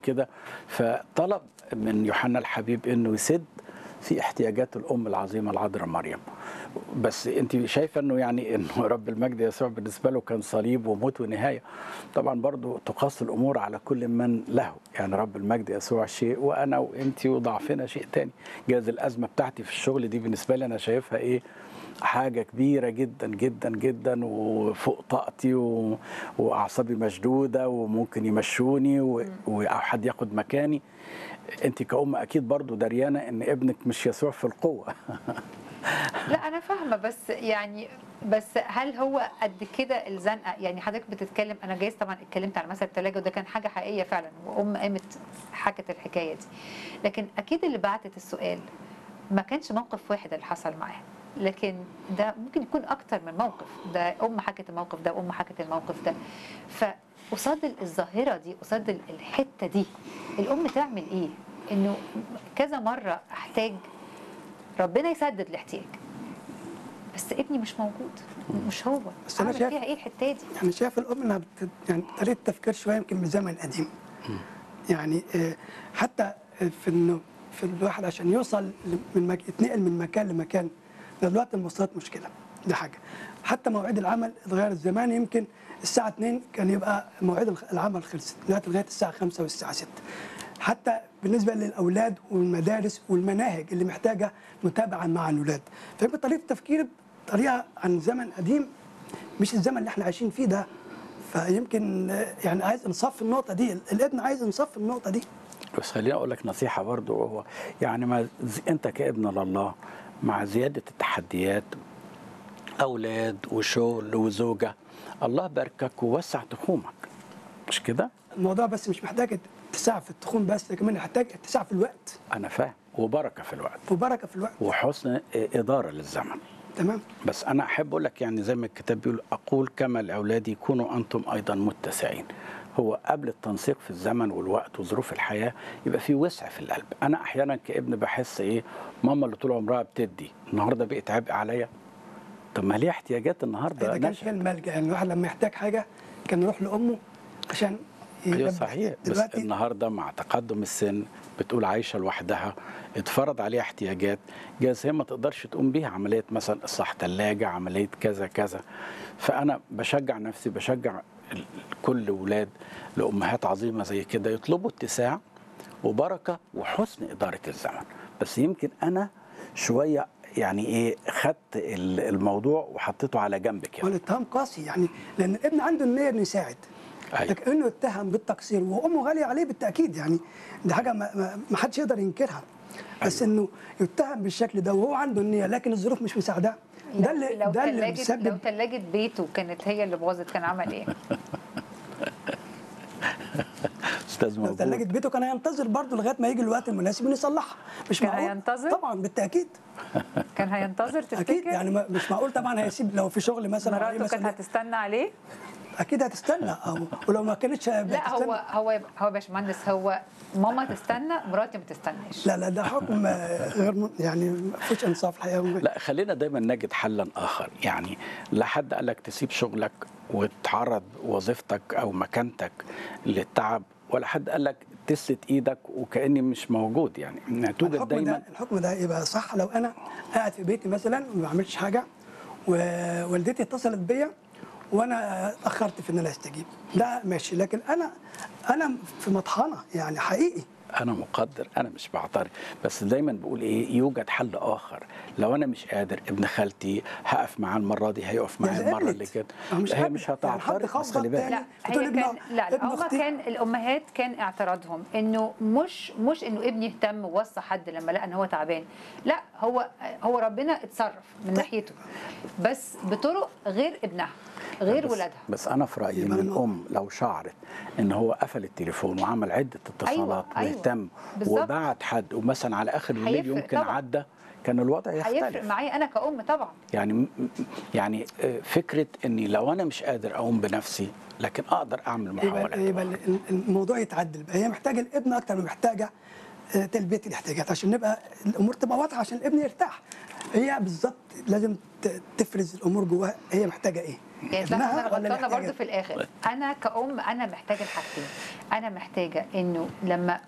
كده فطلب من يوحنا الحبيب انه يسد في احتياجات الام العظيمه العذراء مريم بس انت شايفه انه يعني انه رب المجد يسوع بالنسبه له كان صليب وموت ونهايه طبعا برضو تقاس الامور على كل من له يعني رب المجد يسوع شيء وانا وانت وضعفنا شيء تاني جاز الازمه بتاعتي في الشغل دي بالنسبه لي انا شايفها ايه حاجة كبيرة جدا جدا جدا وفوق طاقتي و... وأعصابي مشدودة وممكن يمشوني و... و... أو حد ياخد مكاني أنت كأم أكيد برضو دريانة إن ابنك مش يسوع في القوة لا انا فاهمه بس يعني بس هل هو قد كده الزنقه يعني حضرتك بتتكلم انا جايز طبعا اتكلمت على مثل الثلاجه وده كان حاجه حقيقيه فعلا وام قامت حكت الحكايه دي لكن اكيد اللي بعتت السؤال ما كانش موقف واحد اللي حصل معاها لكن ده ممكن يكون اكتر من موقف ده ام حكت الموقف ده وام حكت الموقف ده فقصاد الظاهره دي قصاد الحته دي الام تعمل ايه انه كذا مره احتاج ربنا يسدد الاحتياج بس ابني مش موجود مش هو بس أنا أعمل شايف- فيها ايه الحته دي يعني شايف الام انها بت... يعني طريقه تفكير شويه يمكن من زمن قديم يعني آه، حتى في انه في الواحد عشان يوصل ل- من مك... يتنقل من مكان لمكان ده دلوقتي المواصلات مشكله دي حاجه حتى مواعيد العمل اتغيرت زمان يمكن الساعه 2 كان يبقى مواعيد الخ- العمل خلصت دلوقتي لغايه الساعه 5 والساعه 6 حتى بالنسبه للاولاد والمدارس والمناهج اللي محتاجه متابعه مع الاولاد فيمكن طريقه التفكير طريقه عن زمن قديم مش الزمن اللي احنا عايشين فيه ده فيمكن آه، يعني عايز انصاف النقطه دي الابن عايز انصاف النقطه دي بس خليني أقول لك نصيحة برضو وهو يعني ما ز- أنت كابن لله مع زيادة التحديات أولاد وشغل وزوجة الله باركك ووسع تخومك مش كده؟ الموضوع بس مش محتاج اتساع في التخون بس كمان يحتاج اتساع في الوقت أنا فاهم وبركة في الوقت وبركه في الوقت وحسن إدارة للزمن تمام بس انا احب اقول لك يعني زي ما الكتاب بيقول اقول كما لاولادي كونوا انتم ايضا متسعين هو قبل التنسيق في الزمن والوقت وظروف الحياه يبقى في وسع في القلب انا احيانا كابن بحس ايه ماما اللي طول عمرها بتدي النهارده بقت عبء عليا طب ما ليه احتياجات النهارده ده كان نشأت. كان ملجا يعني الواحد لما يحتاج حاجه كان يروح لامه عشان ايوه يلبس. صحيح بس دلوقتي النهارده مع تقدم السن بتقول عايشه لوحدها اتفرض عليها احتياجات جاز هي ما تقدرش تقوم بيها عمليه مثلا اصلاح ثلاجه عمليه كذا كذا فانا بشجع نفسي بشجع ال- كل ولاد لامهات عظيمه زي كده يطلبوا اتساع وبركه وحسن اداره الزمن بس يمكن انا شويه يعني ايه خدت ال- الموضوع وحطيته على جنب كده والاتهام قاسي يعني لان الابن عنده النيه انه يساعد أيوة. لكن انه يتهم بالتقصير وامه غاليه عليه بالتاكيد يعني دي حاجه ما, ما, ما حدش يقدر ينكرها بس انه يتهم بالشكل ده وهو عنده النيه لكن الظروف مش مساعداه ده اللي لو ده اللي تلاجة لو بيسبب تلاجة بيته كانت هي اللي باظت كان عمل ايه؟ استاذ لو موجود ثلاجه بيته كان هينتظر برضه لغايه ما يجي الوقت المناسب انه يصلحها مش كان معقول هينتظر؟ طبعا بالتاكيد كان هينتظر تفتكر؟ اكيد يعني ما- مش معقول طبعا هيسيب لو في شغل مثلا أو أي مراته كانت مسؤولية، هتستنى عليه؟ اكيد هتستنى او ولو ما كانتش لا هتستنى. هو هو هو يا باشمهندس هو ماما تستنى مراتي ما تستناش لا لا ده حكم آه، غير م- يعني ما فيش انصاف الحقيقه لا خلينا دايما نجد حلا اخر يعني لا حد قال لك تسيب شغلك وتعرض وظيفتك او مكانتك للتعب ولا حد قال لك تسلت ايدك وكاني مش موجود يعني إنها توجد الحكم دايما ده الحكم ده يبقى صح لو انا قاعد في بيتي مثلا وما بعملش حاجه ووالدتي اتصلت بيا وانا اتاخرت في ان انا استجيب ده ماشي لكن انا انا في مطحنه يعني حقيقي انا مقدر انا مش بعترض بس دايما بقول ايه يوجد حل اخر لو انا مش قادر ابن خالتي هقف معاه المره دي هيقف معايا يا المره زقلت. اللي كده هو مش هي قادر. مش يعني حد هتعترض بس خبط خلي بالك تاني. لا بتقول هي ابن- كان لا لا ابن هما أختي. كان الامهات كان اعتراضهم انه مش مش انه ابني اهتم ووصى حد لما لقى ان هو تعبان لا هو هو ربنا اتصرف من ناحيته بس بطرق غير ابنها غير بس ولادها بس انا في رايي ان يبقى الموضوع- الام لو شعرت ان هو قفل التليفون وعمل عده اتصالات أيوة، أيوة. واهتم بالظبط. وبعت حد ومثلا على اخر الليل هيفرق يمكن طبعاً. عدى كان الوضع هيفرق يختلف معايا انا كأم طبعا يعني م- م- يعني آه، فكره اني لو انا مش قادر اقوم بنفسي لكن اقدر اعمل يبقى, محاولات يبقى ال- ال- الموضوع يتعدل بقى هي محتاجه الابن اكتر من محتاجه آه، تلبيه الاحتياجات عشان نبقى الامور تبقى واضحه عشان الابن يرتاح هي بالظبط لازم ت- تفرز الامور جواها هي محتاجه ايه يعني انا ابنها ولا غلطانه برضو الاحتياجات؟ في الاخر انا كأم انا محتاجه الحاجتين انا محتاجه انه لما